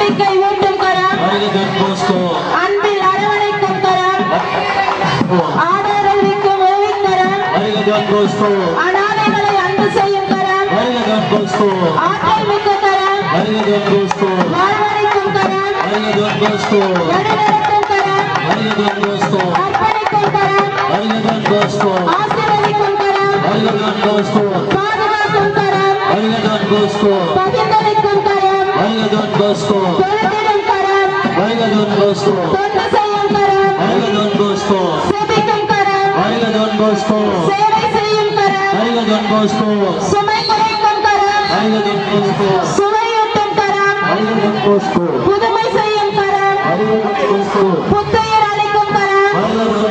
நம்பிக்கை ஊட்டும் கரம் வருக Don Bosco. அன்பில் அரவணைக்கும் கரம் ஓ, ஆதரவிக்கும் உதவிக்கரம் வருக Don Bosco. அனாதைகளை அன்பு செய்யும் கரம் வருக Don Bosco. ஆற்றல் மிக்க கரம் வருக Don Bosco. வாழ்வழிக்கும் கரம் வருக Don Bosco. வழிநடத்தும் கரம் வருக Don Bosco. அர்ப்பணிக்கும் கரம் வருக Don Bosco. ஆசீர்வதிக்கும் கரம் வருக Don Bosco. பாதுகாக்கும் கரம் வருக Don Bosco. பகிர்ந்தளிக்கும் கரம் வருக Don Bosco. பொறுத்திடும் கரம் வருக Don Bosco. தொண்டு செய்யும் கரம் வருக Don Bosco. செபிக்கும் கரம் வருக Don Bosco. சேவை செய்யும் கரம் வருக Don Bosco. சுமை குறைக்கும் கரம் வருக Don Bosco. சுவையூட்டும் கரம் வருக Don Bosco. புதுமை செய்யும் கரம் வருக Don Bosco. புத்துயிர் அளிக்கும் கரம் வருக Don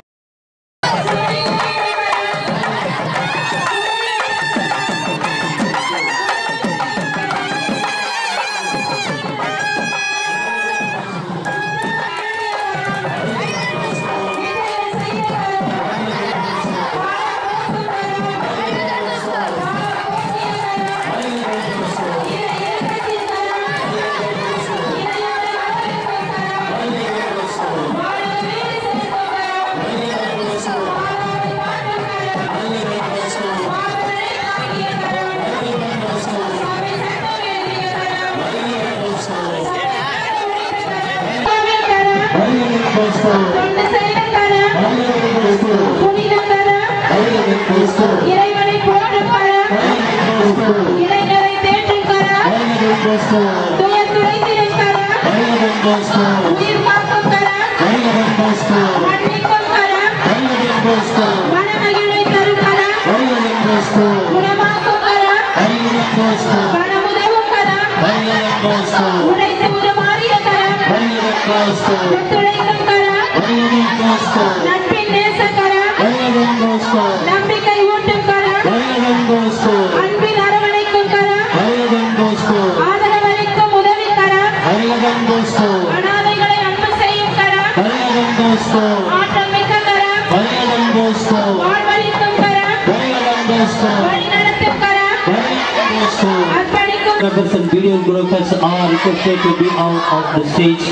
கரம் வருக Don Bosco. தொண்டு செய்யும் கரம் வருக Don Bosco. புனித கரம் வருக Don Bosco. இறைவனை போற்றும் கரம் வருக Don Bosco. இளைஞரை தேற்றும் கரம் வருக Don Bosco. துயர் துடைத்திடும் கரம் வருக Don Bosco. உயிர் காக்கும் கரம் வருக Don Bosco. மன்னிக்கும் கரம் வருக Don Bosco. மனமகிழை தரும் கரம் வருக Don Bosco. குணமாக்கும் கரம் வருக Don Bosco. பணமுதவும் கரம் வருக Don Bosco. உடைத்து உருமாறிய கரம் வருக Don Bosco. ஒத்துழைக்கும் கரம் வருக Don Bosco. நட்பின் நேச கரம் வருக Don Bosco. நம்பிக்கை ஊட்டும் கரம் வருக Don Bosco. அன்பில் அரவணைக்கும் கரம் வருக Don Bosco. ஆதரவளிக்கும் உதவி கரம் வருக Don Bosco. அனாதைகளை அன்பு செய்யும் கரம் வருக Don Bosco. ஆற்றல் மிக்க கரம் வருக Don Bosco. வாழ்வளிக்கும் கரம் வருக Don Bosco. வழிநடத்தும் கரம் வருக Don Bosco. அர்ப்பணிக்கும் Photographers and videographers are requested to be out of the stage.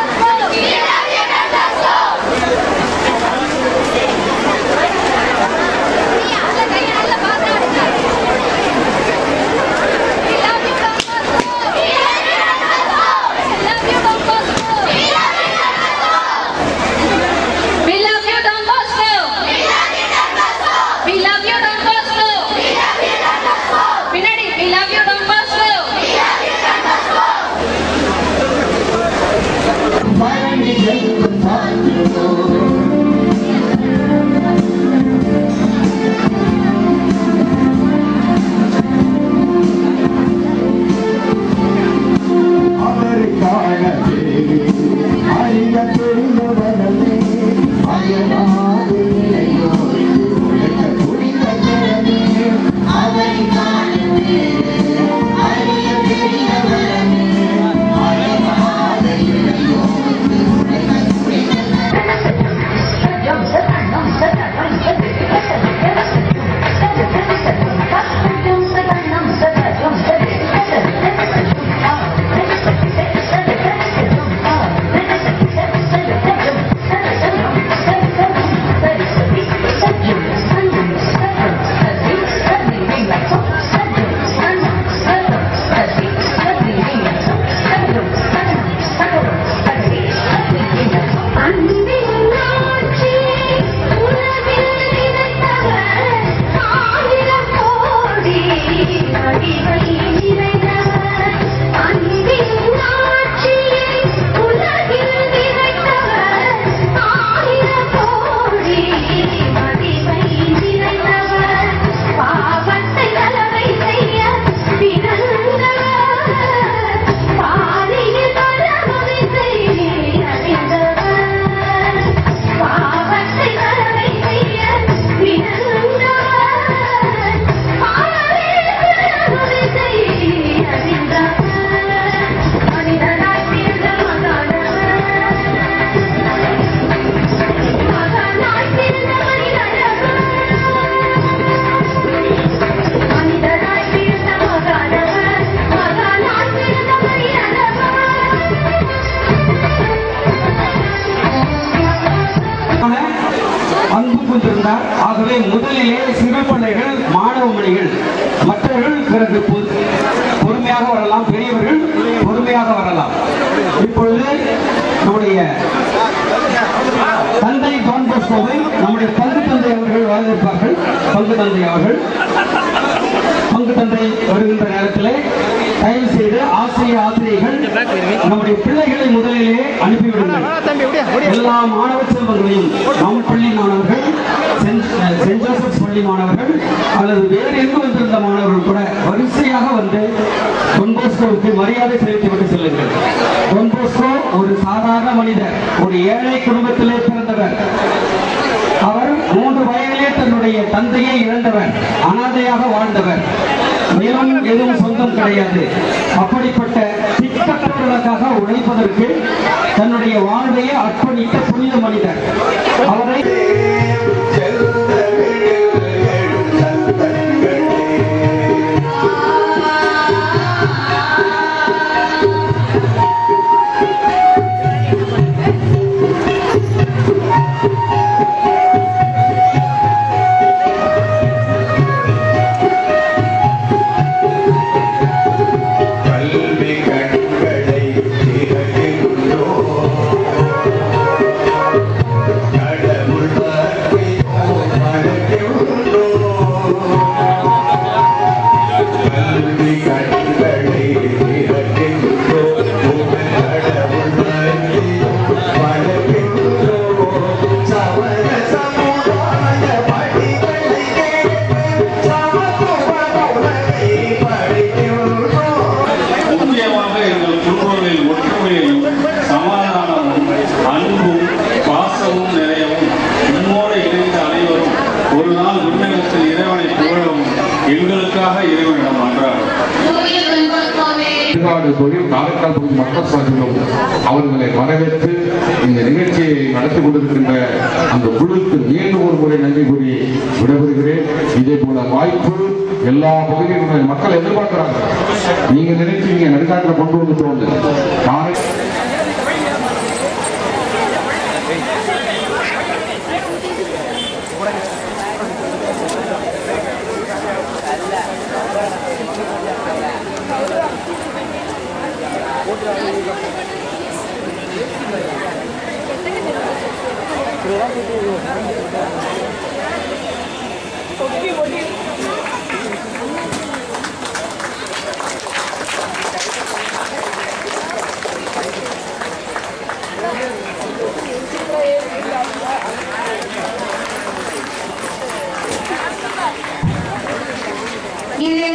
We love you, Don Bosco. We love you, Don Bosco. பின்னாடி we love you, Don Bosco. இருக்கிறார் ஆகவே முதலிலே சிறு பிள்ளைகள் மாணவ மணிகள் மற்றவர்கள் பிறகு பொ- பொறுமையாக வரலாம் பெரியவர்கள் பொறுமையாக வரலாம் இப்பொழுது நம்முடைய தந்தை டான் போஸ்கோவை நம்முடைய பங்கு தந்தை அவர்கள் வரவேற்பார்கள் பங்கு தந்தை அவர்கள் பங்கு தந்தை வருகின்ற நேரத்திலே தயவு செய்து ஆசிரியர் ஆசிரியர்கள் நம்முடைய பிள்ளைகளை முதலிலே அனுப்பிவிடுங்கள் எல்லா மாணவ செல்வங்களையும் நம் பள்ளி மாணவர்கள் சென்ட் சென்ட் ஜோசப்ஸ் பள்ளி மாணவர்கள் அல்லது வேறு எங்கு வந்திருந்த மாணவர்கள் கூட வரிசையாக வந்து தொன்போஸ்கோவுக்கு மரியாதை செலுத்திவிட்டு செல்லுங்கள் தொன்போஸ்கோ ஒரு சாதாரண மனிதர் ஒரு ஏழை குடும்பத்திலே பிறந்தவர் அவர் மூன்று வயதிலே தன்னுடைய தந்தையை இழந்தவர் அனாதையாக வாழ்ந்தவர் நிலம் எதுவும் சொந்தம் கிடையாது அப்படிப்பட்ட திட்டத்தவர்களுக்காக உழைப்பதற்கு தன்னுடைய வாழ்வையை அர்ப்பணித்த புனித மனிதர் அவரை கல்வி கண்களை திறக்கின்றோ கடவுள் வார்த்தையோ மறக்கின்றோ கல்வி கண்களை திறக்கின்றோ உங்கள் கடவுள் வார்த்தையோ மறக்கின்றோ சமர சமுதாய படிகளை கேட்டு சமத்துவ உலகை படிக்கின்றோம் முக்கியமாக எங்கள் குடும்பங்களில் ஒற்றுமையையும் சமாதானமும் அன்பும் பாசமும் நிறையவும் உம்மோடு இணைந்த அனைவரும் ஒரு நாள் விண்ணகத்தில் இறைவனை புகழவும் எங்களுக்காக இறைவனிடம் அன்றார் தமிழ்நாடு தொழில் காரைக்கால் பகுதி மக்கள் சார்பிலும் அவர்களை வரவேற்று இந்த நிகழ்ச்சியை நடத்தி கொண்டிருக்கின்ற அந்த குழுவுக்கு மீண்டும் ஒரு முறை நன்றி கூறி விடைபெறுகிறேன் இதே போல வாய்ப்பு எல்லா பகுதியிலும் உள்ள மக்கள் எதிர்பார்க்கிறாங்க நீங்க நினைச்சீங்க நடுக்காட்டில் கொண்டு வந்து தோண்டு காரை இது